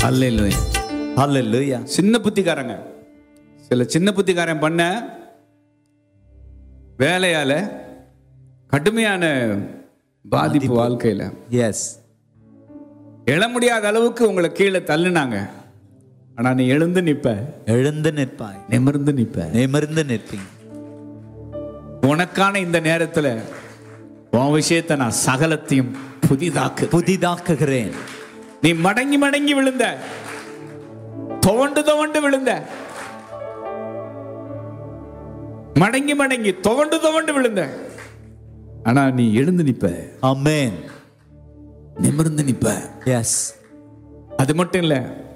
அல்லேலூயா ஹalleluya சின்ன புத்திக்காரங்க சில சின்ன புத்திக்காரன் பண்ண வேலையால கடுமையான பாதிப்பு வாழ்க்கையில எஸ் எழ முடியாத அளவுக்கு உங்களை கீழே தள்ளுனாங்க ஆனா நீ எழுந்து நிப்ப எழுந்து நிற்பாய் நிமிர்ந்து நிப்ப நிமிர்ந்து நிற்பீங்க உனக்கான இந்த நேரத்துல உன் விஷயத்தை நான் சகலத்தையும் புதிதாக்கு புதிதாக்குகிறேன் நீ மடங்கி மடங்கி விழுந்த துவண்டு துவண்டு விழுந்த மடங்கி மடங்கி துவண்டு துவண்டு விழுந்த ஆனா நீ எழுந்து நிப்ப ஆமென் நிமிர்ந்து நிப்ப எஸ் அது மட்டும் இல்ல